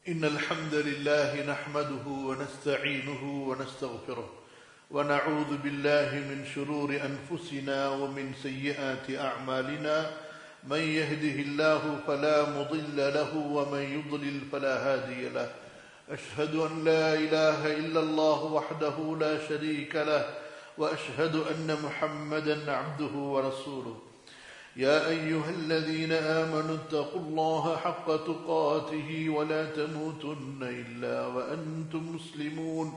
إن الحمد لله نحمده ونستعينه ونستغفره ونعوذ بالله من شرور أنفسنا ومن سيئات أعمالنا من يهده الله فلا مضل له ومن يضلل فلا هادي له أشهد أن لا إله إلا الله وحده لا شريك له وأشهد أن محمدا عبده ورسوله يا أيها الذين آمنوا اتقوا الله حق تقاته ولا تموتن إلا وأنتم مسلمون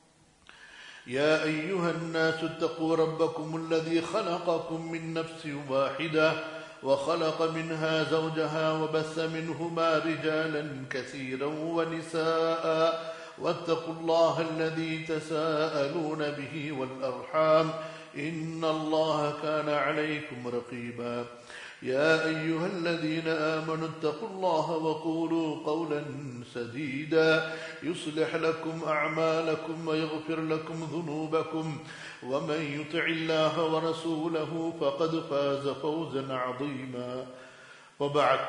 يا أيها الناس اتقوا ربكم الذي خلقكم من نفس واحدة وخلق منها زوجها وبث منهما رجالا كثيرا ونساء واتقوا الله الذي تساءلون به والأرحام إن الله كان عليكم رقيبا يا أيها الذين آمنوا اتقوا الله وقولوا قولا سديدا يصلح لكم أعمالكم ويغفر لكم ذنوبكم ومن يطع الله ورسوله فقد فاز فوزا عظيما وبعد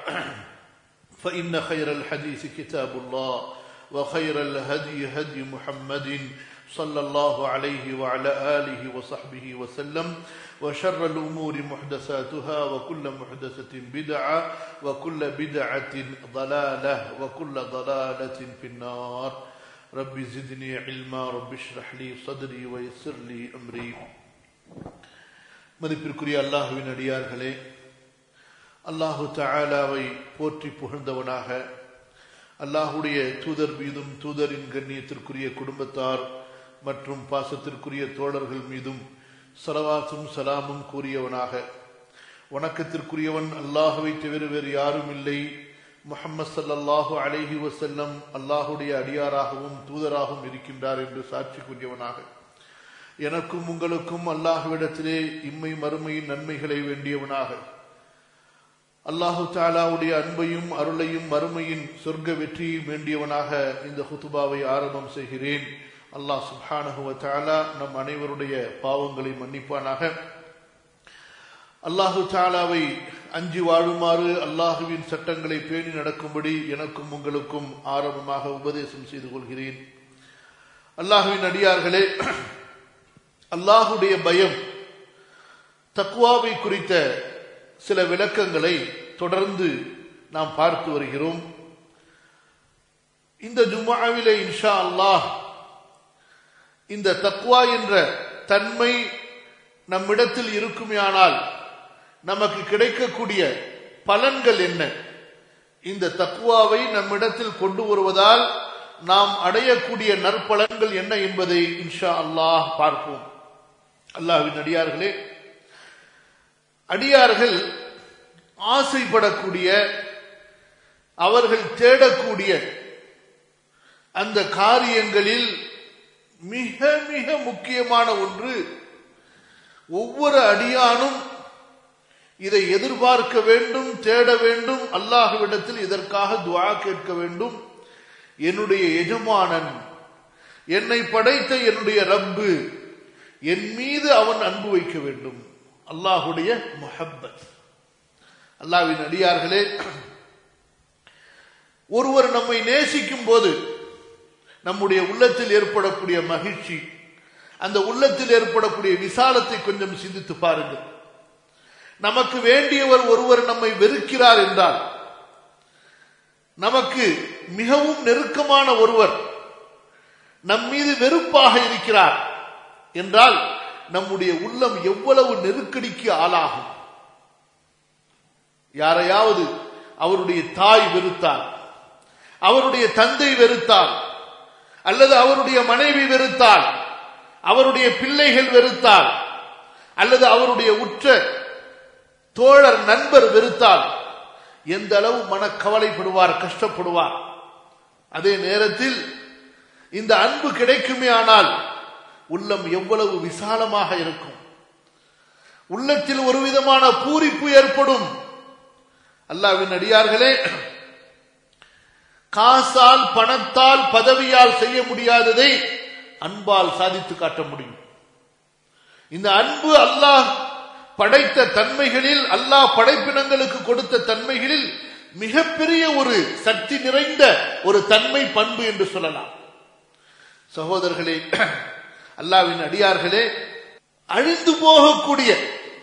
فإن خير الحديث كتاب الله وخير الهدي هدي محمد صلى الله عليه وعلى آله وصحبه وسلم وشر الأمور محدثاتها وكل محدثة بدعة وكل بدعة ضلالة وكل ضلالة في النار رب زدني علما رب اشرح لي صدري ويسر لي أمري மதிப்பிற்குரிய அல்லாஹுவின் அடியார்களே அல்லாஹு தாலாவை போற்றி புகழ்ந்தவனாக அல்லாஹுடைய தூதர் மீதும் தூதரின் கண்ணியத்திற்குரிய குடும்பத்தார் மற்றும் பாசத்திற்குரிய தோழர்கள் மீதும் சலவாசும் சலாமும் கூறியவனாக வணக்கத்திற்குரியவன் அல்லாஹுவை தவிர வேறு யாரும் இல்லை முகமது சல்லாஹூ அலைஹி வசல்லம் அல்லாஹுடைய அடியாராகவும் தூதராகவும் இருக்கின்றார் என்று சாட்சி கூறியவனாக எனக்கும் உங்களுக்கும் அல்லாஹுவிடத்திலே இம்மை மறுமையின் நன்மைகளை வேண்டியவனாக அல்லாஹு தாலாவுடைய அன்பையும் அருளையும் மறுமையின் சொர்க்க வெற்றியையும் வேண்டியவனாக இந்த ஹுத்துபாவை ஆரம்பம் செய்கிறேன் அல்லாஹ் சுப்ஹானஹுவ தாலா நம் அனைவருடைய பாவங்களை மன்னிப்பானாக அல்லாஹு தாலாவை அஞ்சு வாழுமாறு அல்லாஹுவின் சட்டங்களை பேணி நடக்கும்படி எனக்கும் உங்களுக்கும் ஆரம்பமாக உபதேசம் செய்து கொள்கிறேன் அல்லாஹுவின் அடியார்களே அல்லாஹுடைய பயம் தக்குவாவை குறித்த சில விளக்கங்களை தொடர்ந்து நாம் பார்த்து வருகிறோம் இந்த ஜுமாவிலே இன்ஷா அல்லாஹ் இந்த தக்வா என்ற தன்மை நம்மிடத்தில் இருக்குமேயானால் நமக்கு கிடைக்கக்கூடிய பலன்கள் என்ன இந்த தக்குவாவை நம்மிடத்தில் கொண்டு வருவதால் நாம் அடையக்கூடிய நற்பலன்கள் என்ன என்பதை இன்ஷா அல்லாஹ் பார்ப்போம் அல்லாஹின் அடியார்களே அடியார்கள் ஆசைப்படக்கூடிய அவர்கள் தேடக்கூடிய அந்த காரியங்களில் மிக மிக முக்கியமான ஒன்று ஒவ்வொரு அடியானும் இதை எதிர்பார்க்க வேண்டும் தேட வேண்டும் அல்லாஹுவிடத்தில் இதற்காக துவா கேட்க வேண்டும் என்னுடைய எஜமானன் என்னை படைத்த என்னுடைய ரப்பு என் மீது அவன் அன்பு வைக்க வேண்டும் அல்லாஹுடைய முஹப்பத் அல்லாவின் அடியார்களே ஒருவர் நம்மை நேசிக்கும் போது நம்முடைய உள்ளத்தில் ஏற்படக்கூடிய மகிழ்ச்சி அந்த உள்ளத்தில் ஏற்படக்கூடிய விசாலத்தை கொஞ்சம் சிந்தித்து பாருங்கள் நமக்கு வேண்டியவர் ஒருவர் நம்மை வெறுக்கிறார் என்றால் நமக்கு மிகவும் நெருக்கமான ஒருவர் நம் மீது வெறுப்பாக இருக்கிறார் என்றால் நம்முடைய உள்ளம் எவ்வளவு நெருக்கடிக்கு ஆளாகும் யாரையாவது அவருடைய தாய் வெறுத்தார் அவருடைய தந்தை வெறுத்தார் அல்லது அவருடைய மனைவி வெறுத்தால் அவருடைய பிள்ளைகள் வெறுத்தால் அல்லது அவருடைய உற்ற தோழர் நண்பர் வெறுத்தால் எந்த அளவு மனக்கவலைப்படுவார் கஷ்டப்படுவார் அதே நேரத்தில் இந்த அன்பு கிடைக்குமே ஆனால் உள்ளம் எவ்வளவு விசாலமாக இருக்கும் உள்ளத்தில் ஒரு விதமான பூரிப்பு ஏற்படும் அல்லாவின் அடியார்களே காசால் பணத்தால் பதவியால் செய்ய முடியாததை அன்பால் சாதித்து காட்ட முடியும் இந்த அன்பு அல்லாஹ் படைத்த தன்மைகளில் அல்லாஹ் படைப்பினங்களுக்கு கொடுத்த தன்மைகளில் மிகப்பெரிய ஒரு சக்தி நிறைந்த ஒரு தன்மை பண்பு என்று சொல்லலாம் சகோதரர்களே அல்லாவின் அடியார்களே அழிந்து போகக்கூடிய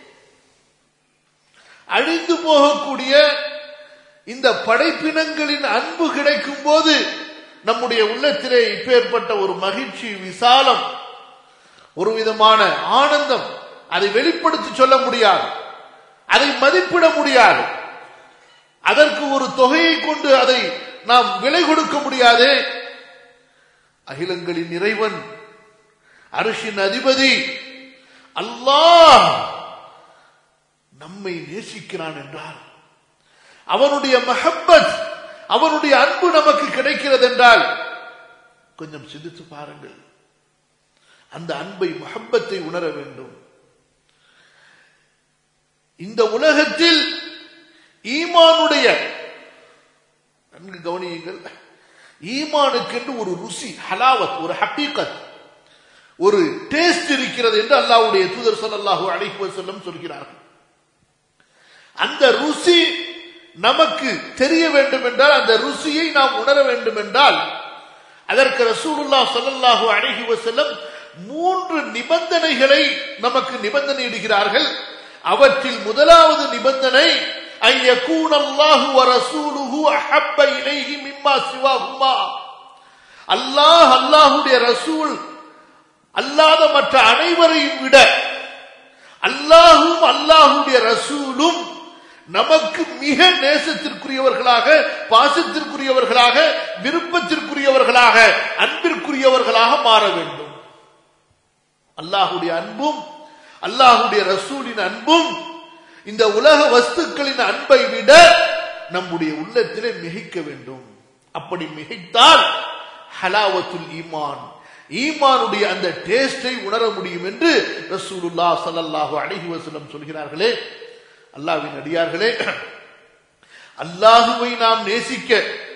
அழிந்து போகக்கூடிய இந்த படைப்பினங்களின் அன்பு கிடைக்கும் போது நம்முடைய உள்ளத்திலே இப்பேற்பட்ட ஒரு மகிழ்ச்சி விசாலம் ஒரு விதமான ஆனந்தம் அதை வெளிப்படுத்தி சொல்ல முடியாது அதை மதிப்பிட முடியாது அதற்கு ஒரு தொகையை கொண்டு அதை நாம் விலை கொடுக்க முடியாது அகிலங்களின் இறைவன் அரசின் அதிபதி அல்லாஹ் நம்மை நேசிக்கிறான் என்றால் அவனுடைய மஹப்பத் அவனுடைய அன்பு நமக்கு கிடைக்கிறது என்றால் கொஞ்சம் சிந்தித்து பாருங்கள் அந்த அன்பை மஹப்பத்தை உணர வேண்டும் இந்த உலகத்தில் ஈமானுடைய நன்கு கவனியுங்கள் ஈமானுக்கென்று ஒரு ருசி ஹலாவத் ஒரு ஹக்கீகத் ஒரு டேஸ்ட் இருக்கிறது என்று அல்லாஹ்வுடைய தூதர் ஸல்லல்லாஹு அலைஹி வஸல்லம் சொல்கிறார்கள் அந்த ருசி நமக்கு தெரிய வேண்டும் என்றால் அந்த ருசியை நாம் உணர வேண்டும் என்றால் அதற்கு ரசூலுல்லாஹ் ஸல்லல்லாஹு அலைஹி வஸல்லம் மூன்று நிபந்தனைகளை நமக்கு நிபந்தனை இடுகிறார்கள் அவற்றில் முதலாவது நிபந்தனை أن يكون الله ورسوله أحب إليه مما سواهما அல்லாஹ் அல்லாஹுடைய ரசூல் அல்லாத மற்ற அனைவரையும் விட அல்லாஹும் அல்லாஹுடைய ரசூலும் நமக்கு மிக நேசத்திற்குரியவர்களாக பாசத்திற்குரியவர்களாக விருப்பத்திற்குரியவர்களாக அன்பிற்குரியவர்களாக மாற வேண்டும் அல்லாஹுடைய அன்பும் அல்லாஹுடைய ரசூலின் அன்பும் இந்த உலக வஸ்துக்களின் அன்பை விட நம்முடைய உள்ளத்திலே மிகைக்க வேண்டும் அப்படி மிகைத்தால் ஹலாவத்துல் ஈமான் ஈமானுடைய அந்த டேஸ்டை உணர முடியும் என்று ரசூலுல்லா ஸல்லல்லாஹு அலைஹி வஸல்லம் சொல்கிறார்களே அல்லாஹ்வின் அடியார்களே அல்லாஹுவை நாம் நேசிக்க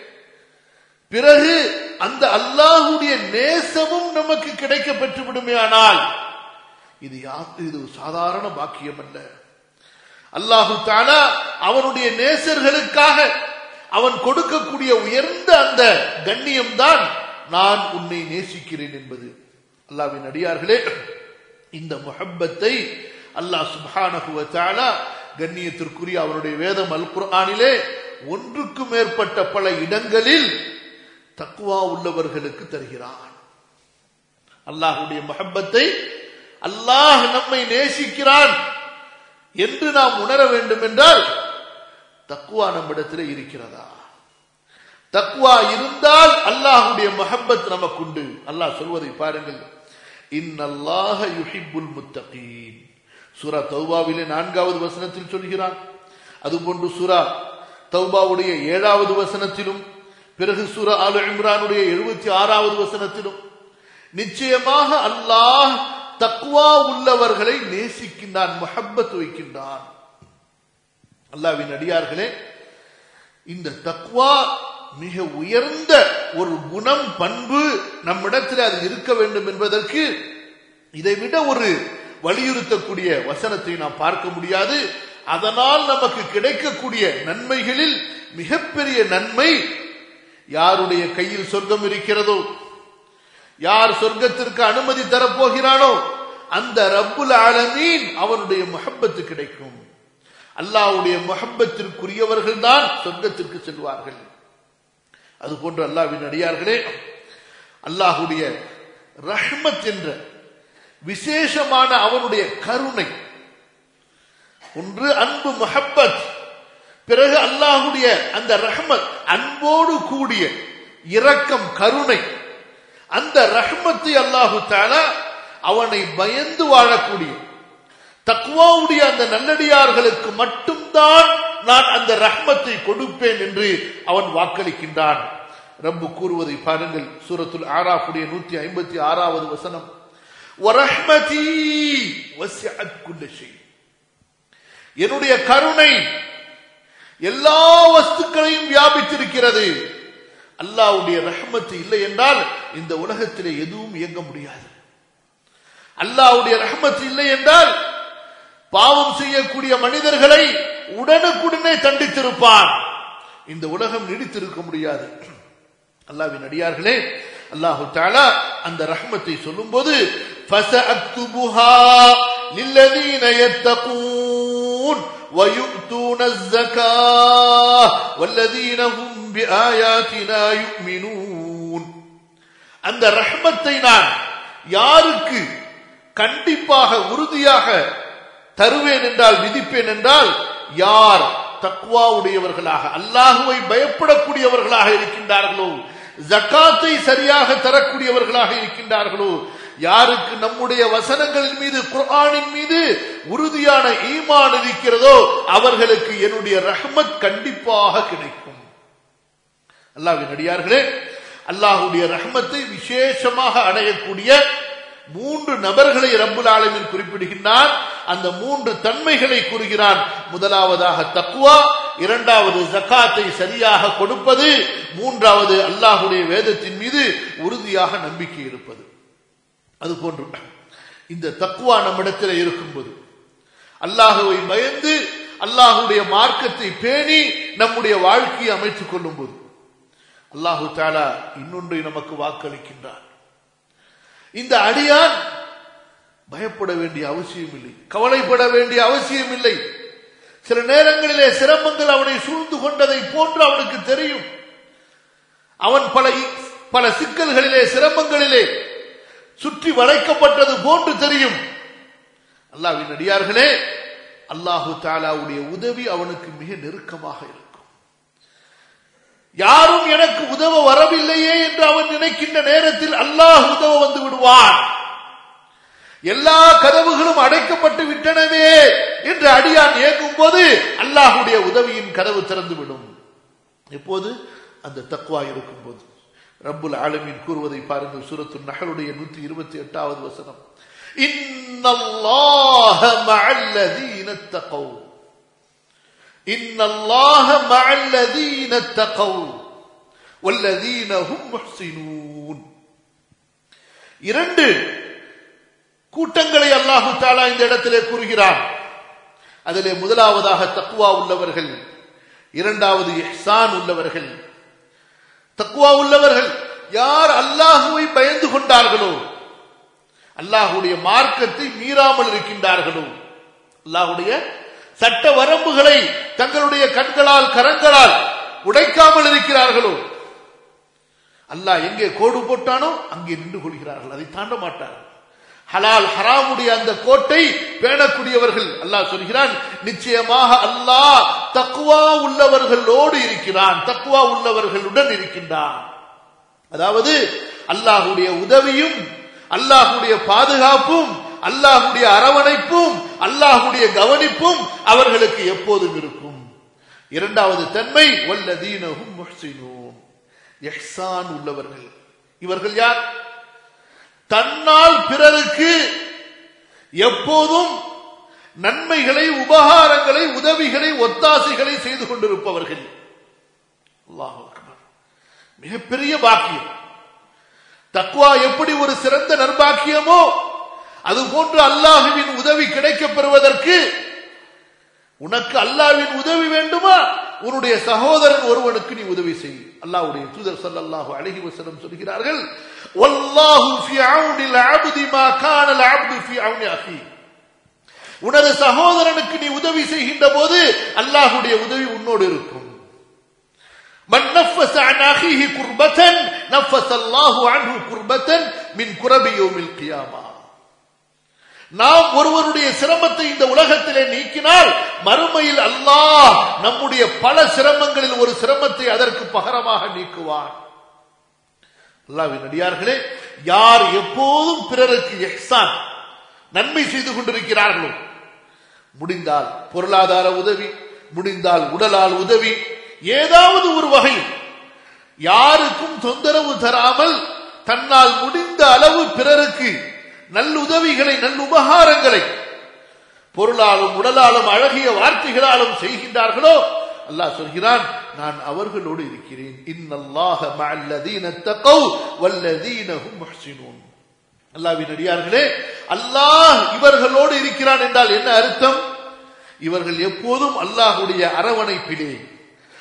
பிறகு அந்த அல்லாஹுடைய நேசமும் நமக்கு கிடைக்க பெற்று விடுமே ஆனால் இது யா- இது சாதாரண பாக்கியம் அல்ல அல்லாஹு தாலா அவனுடைய நேசர்களுக்காக அவன் கொடுக்கக்கூடிய உயர்ந்த அந்த கண்ணியம் தான் நான் உன்னை நேசிக்கிறேன் என்பது அல்லாஹ்வின் அடியார்களே இந்த முஹப்பத்தை அல்லாஹ் சுப்ஹானஹு வ தஆலா கண்ணியத்திற்குரிய அவருடைய வேதம் அல் குர்ஆனிலே ஒன்றுக்கு மேற்பட்ட பல இடங்களில் தக்குவா உள்ளவர்களுக்கு தருகிறான் அல்லாஹ்வுடைய முஹப்பத்தை அல்லாஹ் நம்மை நேசிக்கிறான் என்று நாம் உணர வேண்டும் என்றால் தக்குவா நம்மிடத்தில் இருக்கிறதா தக்குவா இருந்தால் அல்லாஹுடைய மஹப்பத் நமக்குண்டு அல்லாஹ் சொல்வதை பாருங்கள் இன்னல்லாஹ யுஹிப்புல் முத்தகீன் சூரா தௌபாவிலே நான்காவது வசனத்தில் சொல்கிறான் அதுபோன்று சூரா தௌபாவுடைய ஏழாவது வசனத்திலும் பிறகு சூரா ஆலு இம்ரானுடைய எழுபத்தி ஆறாவது வசனத்திலும் நிச்சயமாக அல்லாஹ் தக்வா உள்ளவர்களை நேசிக்கின்றான் முஹப்பத் வைக்கின்றான் அல்லாவின் அடியார்களே இந்த தக்வா மிக உயர்ந்த ஒரு குணம் பண்பு நம்மிடத்தில் அது இருக்க வேண்டும் என்பதற்கு இதை விட ஒரு வலியுறுத்தக்கூடிய வசனத்தை நாம் பார்க்க முடியாது அதனால் நமக்கு கிடைக்கக்கூடிய நன்மைகளில் மிகப்பெரிய நன்மை யாருடைய கையில் சொர்க்கம் இருக்கிறதோ யார் சொர்க்கத்திற்கு அனுமதி தரப்போகிறானோ அந்த ரப்புல் ஆலமீன் அவனுடைய முஹப்பத்து கிடைக்கும் அல்லாஹ்வுடைய முஹப்பத்திற்குரியவர்கள் தான் சொர்க்கத்திற்கு செல்வார்கள் அதுபோன்று அல்லாஹ்வின் அடியார்களே அல்லாஹ்வுடைய ரஹ்மத் என்ற விசேஷமான அவனுடைய கருணை ஒன்று அன்பு முஹப்பத் பிறகு அல்லாஹ்வுடைய அந்த ரஹ்மத் அன்போடு கூடிய இரக்கம் கருணை அந்த ரஹ்மத்தை அல்லாஹு தாலா அவனை பயந்து வாழக்கூடிய தக்வாவுடைய அந்த நல்லடியார்களுக்கு மட்டும்தான் நான் அந்த ரஹ்மத்தை கொடுப்பேன் என்று அவன் வாக்களிக்கின்றான் ரப்பு கூறுவதை பாருங்கள் சூரத்துல் ஆராஃபுடைய நூத்தி ஐம்பத்தி ஆறாவது வசனம் "வரஹ்மதி வசிஅத் குல்ல ஷை." என்னுடைய கருணை எல்லா வஸ்துக்களையும் வியாபித்திருக்கிறது அல்லாஹ்வுடைய ரஹ்மத்து இல்லை என்றால் இந்த உலகத்திலே எதுவும் இயங்க முடியாது அல்லாஹ்வுடைய ரஹ்மத்து இல்லை என்றால் பாவம் செய்யக்கூடிய மனிதர்களை உடனுக்குடனே தண்டித்திருப்பான் இந்த உலகம் நீடித்திருக்க முடியாது அல்லாவின் அடியார்களே அல்லாஹு தாலா அந்த ரஹ்மத்தை சொல்லும்போது فَسَأَكْتُبُهَا لِلَّذِينَ يَتَّقُونَ وَيُؤْتُونَ الزَّكَاةَ وَالَّذِينَ هُمْ بِآيَاتِنَا يُؤْمِنُونَ அந்த ரஹ்மத்தை நான் யாருக்கு கண்டிப்பாக உறுதியாக தருவேன் என்றால் விதிப்பேன் என்றால் யார் தக்வா உடையவர்களாக அல்லாஹுவை பயப்படக்கூடியவர்களாக இருக்கின்றார்களோ ஜக்காத்தை சரியாக தரக்கூடியவர்களாக இருக்கின்றார்களோ யாருக்கு நம்முடைய வசனங்களின் மீது குர்ஆனின் மீது உறுதியான ஈமான் இருக்கிறதோ அவர்களுக்கு என்னுடைய ரஹ்மத் கண்டிப்பாக கிடைக்கும் அல்லாஹ்வின் அடியார்களே அல்லாஹுடைய ரஹ்மத்தை விசேஷமாக அடையக்கூடிய மூன்று நபர்களை ரப்புல் ஆலமீன் குறிப்பிடுகின்றான் அந்த மூன்று தன்மைகளை கூறுகிறான் முதலாவதாக தக்குவா இரண்டாவது ஜக்காத்தை சரியாக கொடுப்பது மூன்றாவது அல்லாஹுடைய வேதத்தின் மீது உறுதியாக நம்பிக்கை இருப்பது அது போன்று இந்த தக்குவா நம்மிடத்தில் இருக்கும்போது அல்லாஹுவை பயந்து அல்லாஹுடைய மார்க்கத்தை பேணி நம்முடைய வாழ்க்கையை அமைத்துக் கொள்ளும் போது அல்லாஹு தாலா இன்னொன்றை நமக்கு வாக்களிக்கின்றார் இந்த அடியான் பயப்பட வேண்டிய அவசியம் இல்லை கவலைப்பட வேண்டிய அவசியம் இல்லை சில நேரங்களிலே சிரமங்கள் அவனை சூழ்ந்து கொண்டதை போன்று அவனுக்கு தெரியும் அவன் பல பல சிக்கல்களிலே சிரமங்களிலே சுற்றி வளைக்கப்பட்டது போன்று தெரியும் அல்லாவின் அடியார்களே அல்லாஹு தாலாவுடைய உதவி அவனுக்கு மிக நெருக்கமாக இருக்கும் யாரும் எனக்கு உதவ வரவில்லையே என்று அவன் நினைக்கின்ற நேரத்தில் அல்லாஹ் உதவ வந்து விடுவான் எல்லா கதவுகளும் அடைக்கப்பட்டு விட்டனவே என்று அடியான் இயங்கும் போது அல்லாஹுடைய உதவியின் கதவு திறந்து விடும் எப்போது அந்த தக்குவா இருக்கும் போது ரப்புல் ஆலமீன் கூறுவதை பாருங்கள் சூரத்து நகருடைய நூத்தி இருபத்தி எட்டாவது வசனம் இன்னல்லாஹ மஅல்லதீன தகவ் இன்னல்லாஹ மஅல்லதீன தகவ் வல்லதீன ஹும் முஹ்சினூன் இரண்டு கூட்டங்களை அல்லாஹு தாலா இந்த இடத்திலே கூறுகிறான் அதிலே முதலாவதாக தக்குவா உள்ளவர்கள் இரண்டாவது இஹ்சான் உள்ளவர்கள் தக்குவா உள்ளவர்கள் யார் அல்லாஹுவை பயந்து கொண்டார்களோ அல்லாஹுடைய மார்க்கத்தை மீறாமல் இருக்கின்றார்களோ அல்லாஹுடைய சட்ட வரம்புகளை தங்களுடைய கண்களால் கரங்களால் உடைக்காமல் இருக்கிறார்களோ அல்லாஹ் எங்கே கோடு போட்டானோ அங்கே நின்று கொள்கிறார்கள் அதை தாண்ட மாட்டார்கள் ஹலால் ஹராமுடைய அந்த கோட்டை பேணக்கூடியவர்கள் அல்லாஹ் சொல்கிறான் நிச்சயமாக அல்லாஹ் தக்குவா உள்ளவர்களோடு இருக்கிறான் தக்குவா உள்ளவர்களுடன் இருக்கின்றான் அதாவது அல்லாஹுடைய உதவியும் அல்லாஹுடைய பாதுகாப்பும் அல்லாஹுடைய அரவணைப்பும் அல்லாஹுடைய கவனிப்பும் அவர்களுக்கு எப்போதும் இருக்கும் இரண்டாவது தன்மை வல்லதீனகும் முஹ்சினூன் எஹ்சான் உள்ளவர்கள் இவர்கள் யார் தன்னால் பிறருக்கு எப்போதும் நன்மைகளை உபகாரங்களை உதவிகளை ஒத்தாசைகளை செய்து கொண்டிருப்பவர்கள் அல்லாஹ் மிகப்பெரிய பாக்கியம் தக்குவா எப்படி ஒரு சிறந்த நற்பாக்கியமோ அது போன்று அல்லாஹுவின் உதவி கிடைக்கப் பெறுவதற்கு உனக்கு அல்லாவின் உதவி வேண்டுமா உன்னுடைய சகோதரன் ஒருவனுக்கு நீ உதவி செய் அல்லாஹ்வுடைய தூதர் ஸல்லல்லாஹு அலைஹி வஸல்லம் சொல்கிறார்கள் வல்லாஹு ஃபி அவுனில் அப்தி மா கான அல் அப்து ஃபி அவுனி அஹி உனது சகோதரனுக்கு நீ உதவி செய்கின்ற போது அல்லாஹ்வுடைய உதவி உன்னோடு இருக்கும் من نفس عن أخيه كربة نفس الله عنه كربة من كرب يوم القيامة நாம் ஒருவருடைய சிரமத்தை இந்த உலகத்திலே நீக்கினால் மறுமையில் அல்லாஹ் நம்முடைய பல சிரமங்களில் ஒரு சிரமத்தை அதற்கு பகரமாக நீக்குவான் அல்லாவின் அடியார்களே யார் எப்போதும் பிறருக்கு எஹ்சான் நன்மை செய்து கொண்டிருக்கிறார்களோ முடிந்தால் பொருளாதார உதவி முடிந்தால் உடலால் உதவி ஏதாவது ஒரு வகை யாருக்கும் தொந்தரவு தராமல் தன்னால் முடிந்த அளவு பிறருக்கு நல்லுதவிகளை நல்லுபகாரங்களை பொருளாலும் உடலாலும் அழகிய வார்த்தைகளாலும் செய்கின்றார்களோ அல்லாஹ் சொல்கிறான் நான் அவர்களோடு இருக்கிறேன் இன்னல்லாஹ மஅல்லதீன தகவ் வல்லதீன ஹும் முஹ்சினூன் அல்லாஹ்வின் அடியார்களே அல்லாஹ் இவர்களோடு இருக்கிறான் என்றால் என்ன அர்த்தம் இவர்கள் எப்போதும் அல்லாஹ்வுடைய அரவணைப்பிலே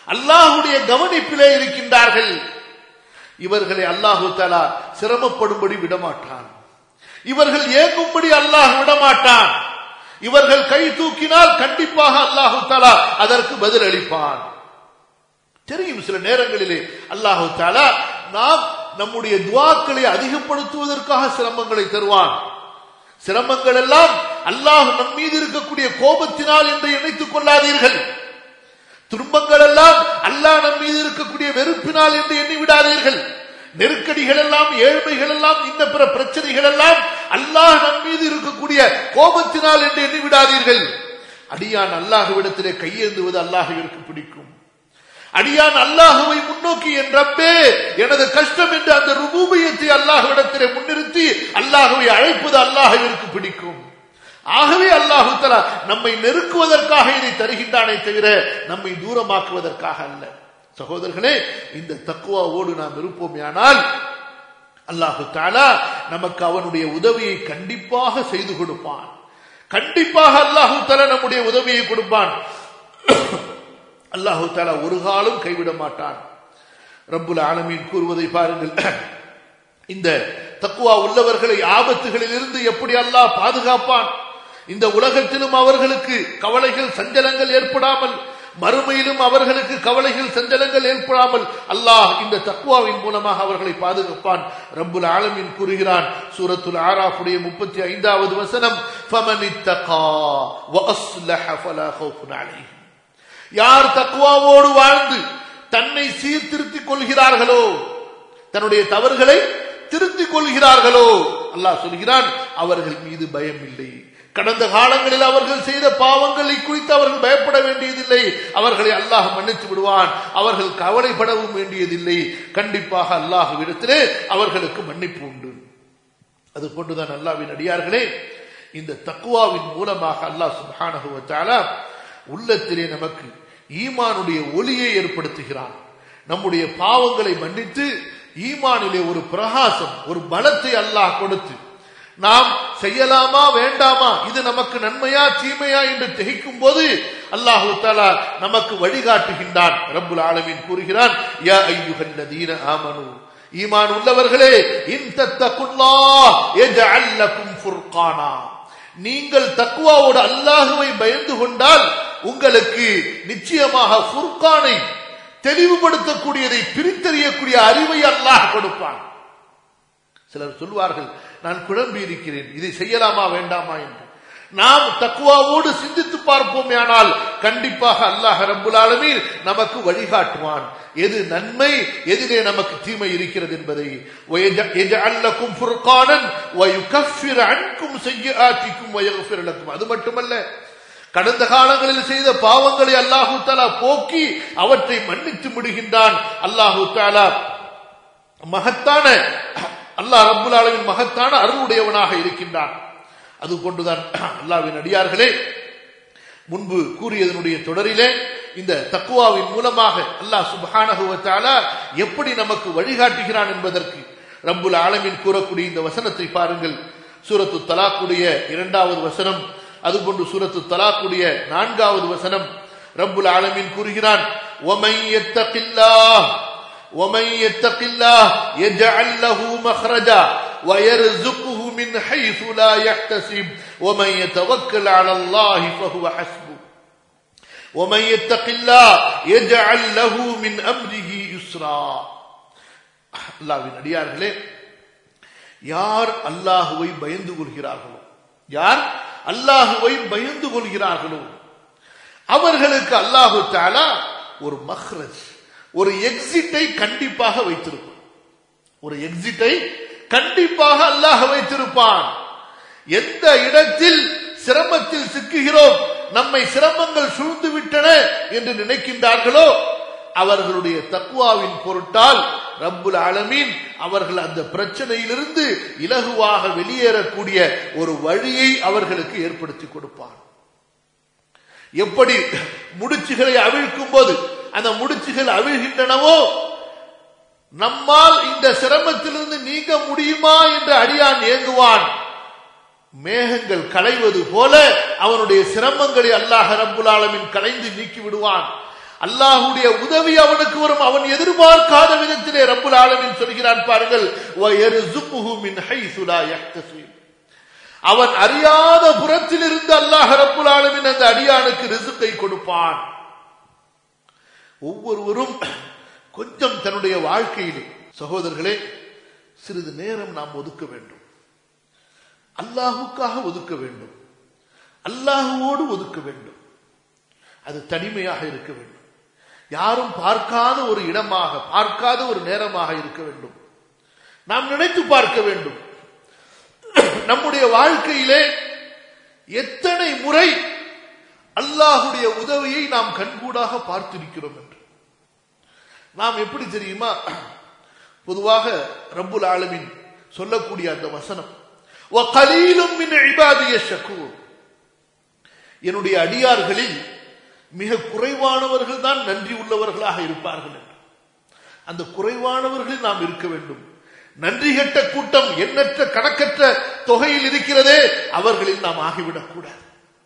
அல்லாஹுடைய கவனிப்பிலே இருக்கின்றார்கள் இவர்களை அல்லாஹு தாலா சிரமப்படும்படி விடமாட்டான் இவர்கள் ஏங்கும்படி அல்லாஹ் விடமாட்டான் இவர்கள் கை தூக்கினால் கண்டிப்பாக அல்லாஹு தாலா அதற்கு பதில் அளிப்பான் தெரியும் சில நேரங்களிலே அல்லாஹு தாலா நாம் நம்முடைய துவாக்களை அதிகப்படுத்துவதற்காக சிரமங்களை தருவான் சிரமங்கள் எல்லாம் அல்லாஹ் நம் மீது இருக்கக்கூடிய கோபத்தினால் என்று நினைத்துக் கொள்ளாதீர்கள் துன்பங்கள் எல்லாம் அல்லாஹ் நம் மீது இருக்கக்கூடிய வெறுப்பினால் என்று எண்ணி விடாதீர்கள் நெருக்கடிகள் எல்லாம் ஏழ்மைகள் எல்லாம் இன்ன பிற பிரச்சனைகள் எல்லாம் அல்லாஹ் நம் மீது இருக்கக்கூடிய கோபத்தினால் என்று எண்ணி விடாதீர்கள் அடியான் அல்லாஹுவிடத்திலே கையேந்துவது அல்லாஹுவிற்கு பிடிக்கும் அடியான் அல்லாஹுவை முன்னோக்கி என் ரப்பே எனது கஷ்டம் என்று அந்த ருபூபியத்தை அல்லாஹுவிடத்திலே முன்னிறுத்தி அல்லாஹுவை அழைப்பது அல்லாஹுவிற்கு பிடிக்கும் ஆகவே அல்லாஹு தலா நம்மை நெருக்குவதற்காக இதை தருகின்றானே தவிர நம்மை தூரமாக்குவதற்காக அல்ல சகோதரர்களே இந்த தக்குவாவோடு நாம் இருப்போமேயானால் அல்லாஹு தாலா நமக்கு அவனுடைய உதவியை கண்டிப்பாக செய்து கொடுப்பான் கண்டிப்பாக அல்லாஹு தாலா நம்முடைய உதவியை கொடுப்பான் அல்லாஹு தாலா ஒரு காலம் கைவிட மாட்டான் ரப்புல் ஆலமீன் கூறுவதை பாருங்கள் இந்த தக்குவா உள்ளவர்களை ஆபத்துகளில் இருந்து எப்படி அல்லாஹ் பாதுகாப்பான் இந்த உலகத்திலும் அவர்களுக்கு கவலைகள் சஞ்சலங்கள் ஏற்படாமல் மறுமையிலும் அவர்களுக்கு கவலைகள் சஞ்சலங்கள் ஏற்படாமல் அல்லாஹ் இந்த தக்குவாவின் மூலமாக அவர்களை பாதுகாப்பான் ரப்புல் ஆலமின் கூறுகிறான் சூரத்துல் ஆராஃபுடைய முப்பத்தி ஐந்தாவது வசனம் யார் தக்குவாவோடு வாழ்ந்து தன்னை சீர்திருத்திக் கொள்கிறார்களோ தன்னுடைய தவறுகளை திருத்திக் கொள்கிறார்களோ அல்லாஹ் சொல்கிறான் அவர்கள் மீது பயம் இல்லை கடந்த காலங்களில் அவர்கள் செய்த பாவங்களை குறித்து அவர்கள் பயப்பட வேண்டியதில்லை அவர்களை அல்லாஹ் மன்னித்து விடுவான் அவர்கள் கவலைப்படவும் வேண்டியதில்லை கண்டிப்பாக அல்லாஹுவிடத்திலே அவர்களுக்கு மன்னிப்பு உண்டு அது போன்றுதான் அல்லாவின் அடியார்களே இந்த தக்குவாவின் மூலமாக அல்லாஹ் சுபானகுவத்தால உள்ளத்திலே நமக்கு ஈமானுடைய ஒளியை ஏற்படுத்துகிறான் நம்முடைய பாவங்களை மன்னித்து ஈமானிலே ஒரு பிரகாசம் ஒரு பலத்தை அல்லாஹ் கொடுத்து நாம் செய்யலாமா வேண்டாமா இது நமக்கு நன்மையா தீமையா என்று திகைக்கும் போது அல்லாஹு தாலா நமக்கு வழிகாட்டுகின்றான் ரப்புல் ஆலமீன் கூறுகிறான் யா ஐயுகல்லதீன ஆமனு ஈமான் உள்ளவர்களே இன் தத்தகுல்லாஹ் யஜஅல் லக்கும் ஃபுர்கானா நீங்கள் தக்குவாவோடு அல்லாஹுவை பயந்து கொண்டால் உங்களுக்கு நிச்சயமாக ஃபுர்கானை தெளிவுபடுத்தக்கூடியதை பிரித்தறியக்கூடிய அறிவை அல்லாஹ் கொடுப்பான் சிலர் சொல்வார்கள் நான் குழம்பி இருக்கிறேன் இதை செய்யலாமா வேண்டாமா என்று நாம் தக்குவாவோடு சிந்தித்து பார்ப்போமே ஆனால் கண்டிப்பாக அல்லாஹ் ரப்புல் ஆலமீன் நமக்கு வழிகாட்டுவான் எது நன்மை எதிலே நமக்கு தீமை இருக்கிறது என்பதை அல்லக்கும் ஃபுர்கானன் வயுகஃபிர் அன்கும் செய்யாத்திக்கும் வயகுஃபிர் லக்கும் அது மட்டுமல்ல கடந்த காலங்களில் செய்த பாவங்களை அல்லாஹு தாலா போக்கி அவற்றை மன்னித்து விடுகின்றான் அல்லாஹு தாலா மகத்தான அல்லாஹ் ரப்புல் ஆலமின் மகத்தான அருளுடையவனாக இருக்கின்றான் அது கொண்டுதான் அல்லாவின் அடியார்களே முன்பு கூறியதனுடைய தொடரிலே இந்த தக்குவாவின் மூலமாக அல்லாஹ் சுபஹானகுவத்தால எப்படி நமக்கு வழிகாட்டுகிறான் என்பதற்கு ரப்புல் ஆலமின் கூறக்கூடிய இந்த வசனத்தை பாருங்கள் சூரத்து தலாக்குடைய இரண்டாவது வசனம் அதுபோன்று சூரத்து தலாக்குடைய நான்காவது வசனம் ரப்புல் ஆலமின் கூறுகிறான் ஒமை எத்தகில்லாஹ் ومن يتق الله يجعل له مخرجا ويرزقه من حيث لا يحتسب ومن يتوكل على الله فهو حسبه ومن يتق الله يجعل له من امره يسرا அல்லாவின் அடியார்களே யார் அல்லாஹுவை பயந்து கொள்கிறார்களோ யார் அல்லாஹுவை பயந்து கொள்கிறார்களோ அவர்களுக்கு அல்லாஹு தாலா ஒரு மஹ்ரஜ் ஒரு எக்ஸிட்டை கண்டிப்பாக வைத்திருப்பான் ஒரு எக்ஸிட்டை கண்டிப்பாக அல்லாஹ் வைத்திருப்பான் எந்த இடத்தில் சிரமத்தில் சிக்குகிறோம் நம்மை சிரமங்கள் சூழ்ந்து விட்டன என்று நினைக்கின்றார்களோ அவர்களுடைய தக்குவாவின் பொருட்டால் ரப்புல் அலமீன் அவர்கள் அந்த பிரச்சனையிலிருந்து இலகுவாக வெளியேறக்கூடிய ஒரு வழியை அவர்களுக்கு ஏற்படுத்தி கொடுப்பான் எப்படி முடிச்சுகளை அவிழ்க்கும் போது அந்த முடிச்சுகள் அவிழ்கின்றனவோ நம்மால் இந்த சிரமத்திலிருந்து நீங்க முடியுமா என்று அடியான் ஏங்குவான் மேகங்கள் களைவது போல அவனுடைய சிரமங்களை அல்லாஹ் ரப்புல் ஆலமின் களைந்து நீக்கி விடுவான் அல்லாஹுடைய உதவி அவனுக்கு வரும் அவன் எதிர்பார்க்காத விதத்திலே ரப்புல் ஆலமின் சொல்கிறான் பாருங்கள் வயர்சுகுஹு மின் ஹைசு லா யஹ்தசிப் அவன் அறியாத புறத்தில் இருந்து அல்லாஹ் ரப்புல் ஆலமின் அந்த அடியானுக்கு ரிசுக்கை கொடுப்பான் ஒவ்வொருவரும் கொஞ்சம் தன்னுடைய வாழ்க்கையில் சகோதரர்களே சிறிது நேரம் நாம் ஒதுக்க வேண்டும் அல்லாஹுக்காக ஒதுக்க வேண்டும் அல்லாஹுவோடு ஒதுக்க வேண்டும் அது தனிமையாக இருக்க வேண்டும் யாரும் பார்க்காத ஒரு இடமாக பார்க்காத ஒரு நேரமாக இருக்க வேண்டும் நாம் நினைத்து பார்க்க வேண்டும் நம்முடைய வாழ்க்கையிலே எத்தனை முறை அல்லாஹுடைய உதவியை நாம் கண்கூடாக பார்த்திருக்கிறோம் என்று நாம் எப்படி தெரியுமா பொதுவாக ரப்புல் ஆலமின் சொல்லக்கூடிய அந்த வசனம் கலீலும் மின் இபாதிய ஷக்கூர் என்னுடைய அடியார்களில் மிக குறைவானவர்கள் தான் நன்றி உள்ளவர்களாக இருப்பார்கள் என்று அந்த குறைவானவர்களில் நாம் இருக்க வேண்டும் நன்றி கெட்ட கூட்டம் எண்ணற்ற கணக்கற்ற தொகையில் இருக்கிறதே அவர்களில் நாம் ஆகிவிடக் கூடாது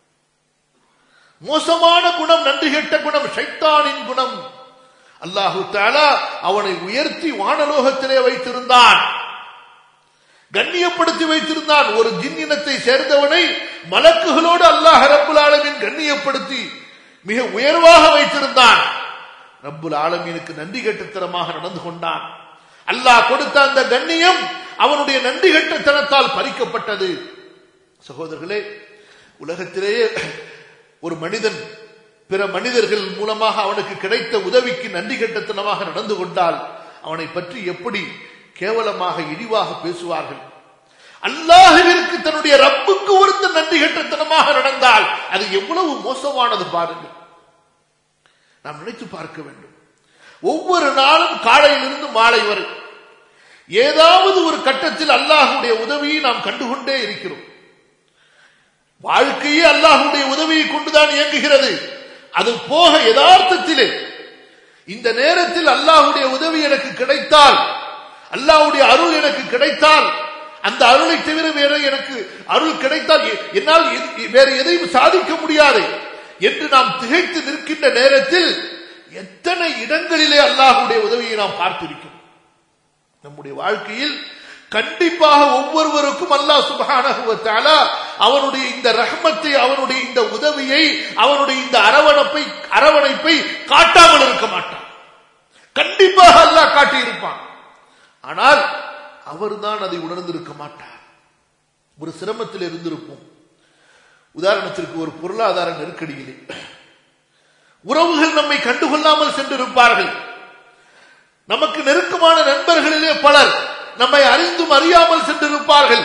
மோசமான குணம் நன்றி கெட்ட குணம் ஷைத்தானின் குணம் அல்லாஹு தாலா அவனை உயர்த்தி வானலோகத்திலே வைத்திருந்தான் கண்ணியப்படுத்தி வைத்திருந்தான் ஒரு ஜின் இனத்தை சேர்ந்தவனை மலக்குகளோடு அல்லாஹ் ரப்புல் ஆலமின் கண்ணியப்படுத்தி மிக உயர்வாக வைத்திருந்தான் ரப்புல் ஆலமீனுக்கு நன்றி கட்டுத்தனமாக நடந்து கொண்டான் அல்லாஹ் கொடுத்த அந்த கண்ணியம் அவனுடைய நன்றி கட்டத்தனத்தால் பறிக்கப்பட்டது சகோதரர்களே உலகத்திலேயே ஒரு மனிதன் பிற மனிதர்கள் மூலமாக அவனுக்கு கிடைத்த உதவிக்கு நன்றி கட்டத்தனமாக நடந்து கொண்டால் அவனை பற்றி எப்படி கேவலமாக இழிவாக பேசுவார்கள் அல்லாஹுவிற்கு தன்னுடைய ரப்புக்கு ஒருத்த நன்றி கட்டத்தனமாக நடந்தால் அது எவ்வளவு மோசமானது பாருங்கள் நாம் நினைத்து பார்க்க வேண்டும் ஒவ்வொரு நாளும் காலையிலிருந்து மாலை வரை ஏதாவது ஒரு கட்டத்தில் அல்லாஹுடைய உதவியை நாம் கண்டுகொண்டே இருக்கிறோம் வாழ்க்கையே அல்லாஹுடைய உதவியை கொண்டுதான் இயங்குகிறது அது போக யதார்த்தத்திலே இந்த நேரத்தில் அல்லாஹுடைய உதவி எனக்கு கிடைத்தால் அல்லாஹுடைய அருள் எனக்கு கிடைத்தால் அந்த அருளை தவிர வேற எனக்கு அருள் கிடைத்தால் என்னால் வேற எதையும் சாதிக்க முடியாது என்று நாம் திகைத்து நிற்கின்ற நேரத்தில் எத்தனை இடங்களிலே அல்லாஹுடைய உதவியை நாம் பார்த்திருக்கிறோம் நம்முடைய வாழ்க்கையில் கண்டிப்பாக ஒவ்வொருவருக்கும் அல்லாஹ் சுபகான அவனுடைய இந்த ரஹ்மத்தை அவனுடைய இந்த உதவியை அவனுடைய இந்த அரவணைப்பை அரவணைப்பை காட்டாமல் இருக்க மாட்டான் கண்டிப்பாக அல்லாஹ் காட்டி இருப்பான் ஆனால் அவர்தான் அதை உணர்ந்திருக்க மாட்டார் ஒரு சிரமத்தில் இருந்திருப்போம் உதாரணத்திற்கு ஒரு பொருளாதார நெருக்கடியிலே உறவுகள் நம்மை கண்டுகொள்ளாமல் சென்றிருப்பார்கள் நமக்கு நெருக்கமான நண்பர்களிலே பலர் நம்மை அறிந்தும் அறியாமல் சென்றிருப்பார்கள்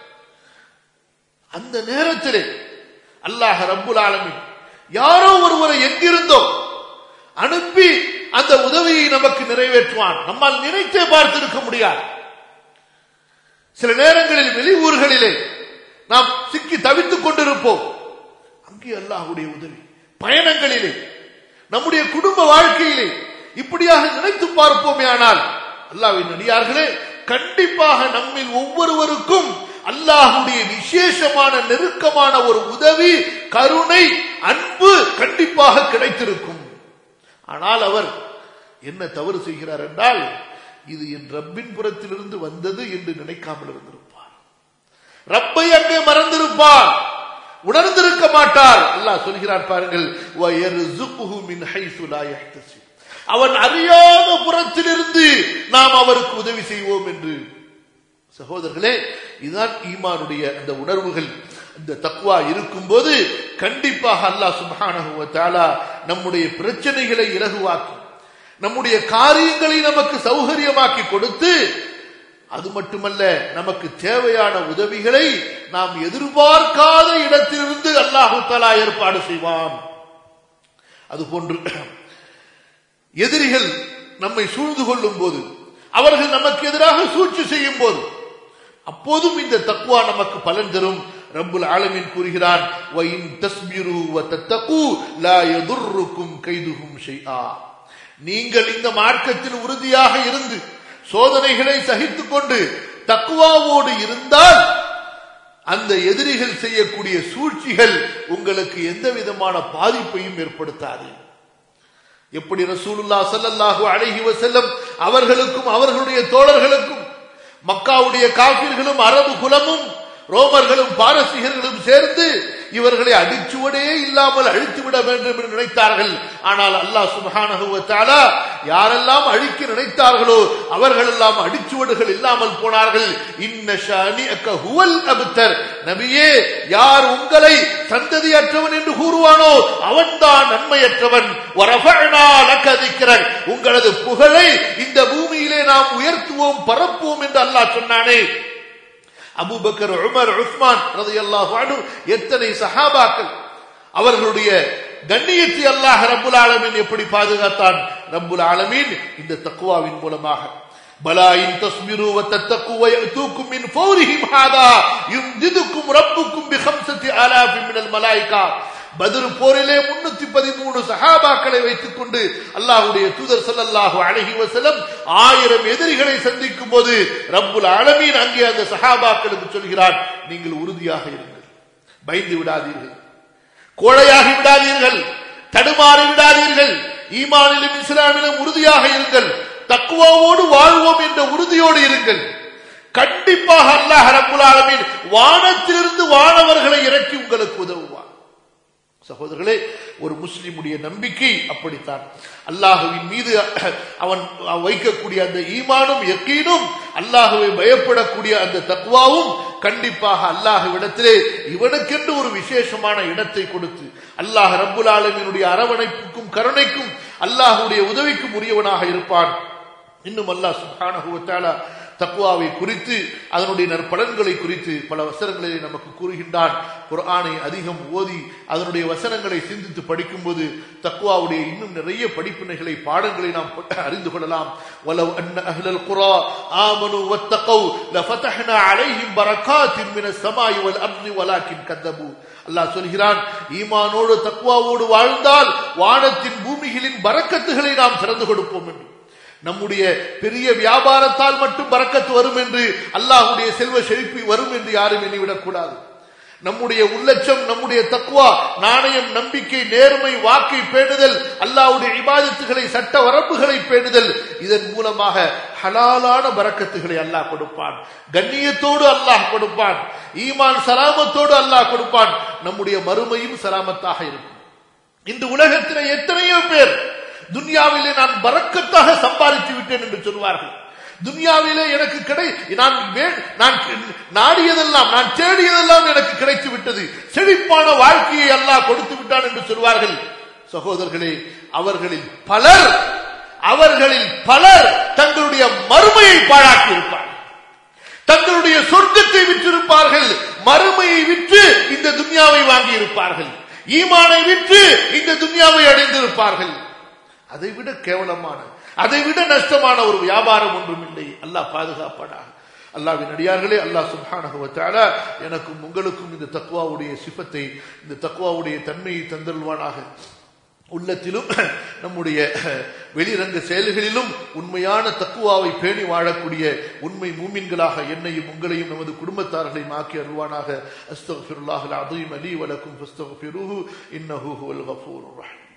அந்த நேரத்திலே அல்லாஹ் ரப்புல் ஆலமின் யாரோ ஒருவரை எங்கிருந்தோ அனுப்பி அந்த உதவியை நமக்கு நிறைவேற்றுவான் நம்மால் நினைத்தே பார்த்திருக்க முடியாது சில நேரங்களில் வெளியூர்களிலே நாம் சிக்கி தவித்துக் கொண்டிருப்போம் அங்கே அல்லாஹுடைய உதவி பயணங்களிலே நம்முடைய குடும்ப வாழ்க்கையிலே இப்படியாக நினைத்து பார்ப்போமே ஆனால் அல்லாவின் அடியார்களே கண்டிப்பாக நம்மில் ஒவ்வொருவருக்கும் அல்லாஹுடைய விசேஷமான நெருக்கமான ஒரு உதவி கருணை அன்பு கண்டிப்பாக கிடைத்திருக்கும் ஆனால் அவர் என்ன தவறு செய்கிறார் என்றால் இது என் ரப்பின் புறத்திலிருந்து வந்தது என்று நினைக்காமல் இருந்திருப்பார் ரப்பை அங்கே மறந்திருப்பார் உணர்ந்திருக்க மாட்டார் அல்லாஹ் சொல்கிறார் பாருங்கள் அவன் அறியாத புறத்திலிருந்து நாம் அவருக்கு உதவி செய்வோம் என்று சகோதரர்களே இதுதான் ஈமானுடைய அந்த உணர்வுகள் இந்த தக்குவா இருக்கும் போது கண்டிப்பாக அல்லாஹ் சுபஹானஹு நம்முடைய பிரச்சனைகளை இலகுவாக்கி நம்முடைய காரியங்களை நமக்கு சௌகரியமாக்கி கொடுத்து அது மட்டுமல்ல நமக்கு தேவையான உதவிகளை நாம் எதிர்பார்க்காத இடத்திலிருந்து அல்லாஹு தலா ஏற்பாடு செய்வான் அதுபோன்று எதிரிகள் நம்மை சூழ்ந்து கொள்ளும் போது அவர்கள் நமக்கு எதிராக சூழ்ச்சி செய்யும் போது அப்போதும் இந்த தக்குவா நமக்கு பலன் தரும் ரப்புல் ஆலமின் கூறுகிறான் நீங்கள் இந்த மார்க்கத்தில் உறுதியாக இருந்து சோதனைகளை சகித்துக் கொண்டு தக்குவாவோடு இருந்தால் அந்த எதிரிகள் செய்யக்கூடிய சூழ்ச்சிகள் உங்களுக்கு எந்த விதமான பாதிப்பையும் ஏற்படுத்தாது எப்படி ரசூலுல்லா ஸல்லல்லாஹு அலைஹி வஸல்லம் அவர்களுக்கும் அவர்களுடைய தோழர்களுக்கும் மக்காவுடைய காபிர்களும் அரபு குலமும் ரோமர்களும் பாரசீகர்களும் சேர்ந்து இவர்களை அடிச்சுவடே இல்லாமல் அழித்து விட வேண்டும் என்று நினைத்தார்கள் ஆனால் அல்லாஹ் சுப்ஹானஹு வ தஆலா யாரெல்லாம் அழிக்க நினைத்தார்களோ அவர்கள் எல்லாம் அடிச்சுவடுகள் இல்லாமல் போனார்கள் இன்ன ஷானிஅக ஹுவல் அப்தர் நபியே யார் உங்களை சந்ததியற்றவன் என்று கூறுவானோ அவன்தான் நன்மையற்றவன் வரஃபஅனா லக திக்ரக் உங்களது புகழை இந்த பூமியிலே நாம் உயர்த்துவோம் பரப்புவோம் என்று அல்லாஹ் சொன்னானே அபூபக்கர் உமர் உஸ்மான் ரலியல்லாஹு அன்ஹு எத்தனை சஹாபாக்கள் அவர்களுடைய கண்ணியத்தை அல்லாஹ் ரப்புல் ஆலமீன் எப்படி பாதுகாத்தான் ரப்புல் ஆலமீன் இந்த தக்வாவின் மூலமாக பலா இன் தஸ்பிரு வ தத்தகு வ யஅதூக்கும் மின் ஃபௌரிஹிம் ஹாதா யும்திதுக்கும் ரப்புக்கும் பி ஹம்சத்தி ஆலாஃபி மினல் மலாயிகா பத்ர் போரிலே முன்னூத்தி பதிமூணு சஹாபாக்களை வைத்துக் கொண்டு அல்லாஹ்வுடைய தூதர் ஸல்லல்லாஹு அலைஹி வஸல்லம் ஆயிரம் எதிரிகளை சந்திக்கும் போது ரப்புல் ஆலமீன் அங்கே அந்த சஹாபாக்களுக்கு சொல்கிறார் நீங்கள் உறுதியாக இருங்கள் பயந்து விடாதீர்கள் கோழையாகி விடாதீர்கள் தடுமாறி விடாதீர்கள் ஈமானிலும் இஸ்லாமிலும் உறுதியாக இருங்கள் தக்குவாவோடு வாழ்வோம் என்ற உறுதியோடு இருங்கள் கண்டிப்பாக அல்லாஹ் ரப்புல் ஆலமீன் வானத்திலிருந்து வானவர்களை இறக்கி உங்களுக்கு உதவுவார் சகோதரர்களே ஒரு முஸ்லிமுடைய நம்பிக்கை அப்படித்தான் அல்லாஹுவின் மீது அவன் வைக்கக்கூடிய அந்த ஈமானும் எக்கீனும் அல்லாஹுவை பயப்படக்கூடிய அந்த தக்குவாவும் கண்டிப்பாக அல்லாஹுவிடத்திலே இவனுக்கென்று ஒரு விசேஷமான இடத்தை கொடுத்து அல்லாஹ் ரப்புல் ஆலமீனுடைய அரவணைப்புக்கும் கருணைக்கும் அல்லாஹுடைய உதவிக்கும் உரியவனாக இருப்பான் இன்னும் அல்லாஹ் சுப்ஹானஹு வ தஆலா தக்குவாவை குறித்து அதனுடைய நற்பலன்களை குறித்து பல வசனங்களிலே நமக்கு கூறுகின்றான் குர்ஆனை அதிகம் ஓதி அதனுடைய வசனங்களை சிந்தித்து படிக்கும்போது தக்குவாவுடைய இன்னும் நிறைய படிப்பினைகளை பாடங்களை நாம் அறிந்து கொள்ளலாம் வலவ் அன்ன அஹ்லல் குரா ஆமனு வத்தகவ் லஃபதஹ்னா அலைஹிம் பரகாத்தின் மினஸ் ஸமாய் வல் அர்தி வலாக்கின் கதபு அல்லாஹ் சொல்கிறான் ஈமானோடு தக்குவாவோடு வாழ்ந்தால் வானத்தின் பூமிகளின் பரக்கத்துகளை நாம் திறந்து கொடுப்போம் என்று நம்முடைய பெரிய வியாபாரத்தால் மட்டும் பறக்கத்து வரும் என்று அல்லாஹுடைய செல்வ செழிப்பு வரும் என்று யாரும் எண்ணிவிடக் கூடாது நம்முடைய உள்ளச்சம் நம்முடைய தக்குவா நாணயம் நம்பிக்கை நேர்மை வாக்கை பேணுதல் அல்லாஹ்வுடைய இபாதத்துகளை சட்ட வரம்புகளை பேணுதல் இதன் மூலமாக ஹலாலான பறக்கத்துகளை அல்லாஹ் கொடுப்பான் கண்ணியத்தோடு அல்லாஹ் கொடுப்பான் ஈமான் சலாமத்தோடு அல்லாஹ் கொடுப்பான் நம்முடைய மறுமையும் சலாமத்தாக இருக்கும் இந்த உலகத்திலே எத்தனையோ பேர் துன்யாவிலே நான் பறக்கத்தாக சம்பாதித்து விட்டேன் என்று சொல்வார்கள் துன்யாவிலே எனக்கு கிடை நான் நான் நாடியதெல்லாம் நான் தேடியதெல்லாம் எனக்கு கிடைத்து விட்டது செழிப்பான வாழ்க்கையை அல்லாஹ் கொடுத்து விட்டான் என்று சொல்வார்கள் சகோதரர்களே அவர்களில் பலர் அவர்களில் பலர் தங்களுடைய மறுமையை பாழாக்கி இருப்பார்கள் தங்களுடைய சொர்க்கத்தை விற்றிருப்பார்கள் மறுமையை விற்று இந்த துன்யாவை வாங்கி இருப்பார்கள் ஈமானை விற்று இந்த துன்யாவை அடைந்திருப்பார்கள் அதை விட கேவலமான அதை விட நஷ்டமான ஒரு வியாபாரம் ஒன்றும் இல்லை அல்லாஹ் பாதுகாப்பாடாக அல்லாவின் அடியார்களே அல்லாஹ் சுபானகுவத்தால எனக்கும் உங்களுக்கும் இந்த தக்குவாவுடைய சிப்பத்தை இந்த தக்குவாவுடைய தன்மையை தந்தருள்வானாக உள்ளத்திலும் நம்முடைய வெளிரங்க செயல்களிலும் உண்மையான தக்குவாவை பேணி வாழக்கூடிய உண்மை மூமின்களாக என்னையும் உங்களையும் நமது குடும்பத்தார்களையும் ஆக்கி அருள்வானாக அஸ்தகுல்லாஹ் அதீம் அலி வலக்கும் ஃபஸ்தகுஃபிருஹு இன்னஹு ஹுவல் கஃபூருர் ரஹீம்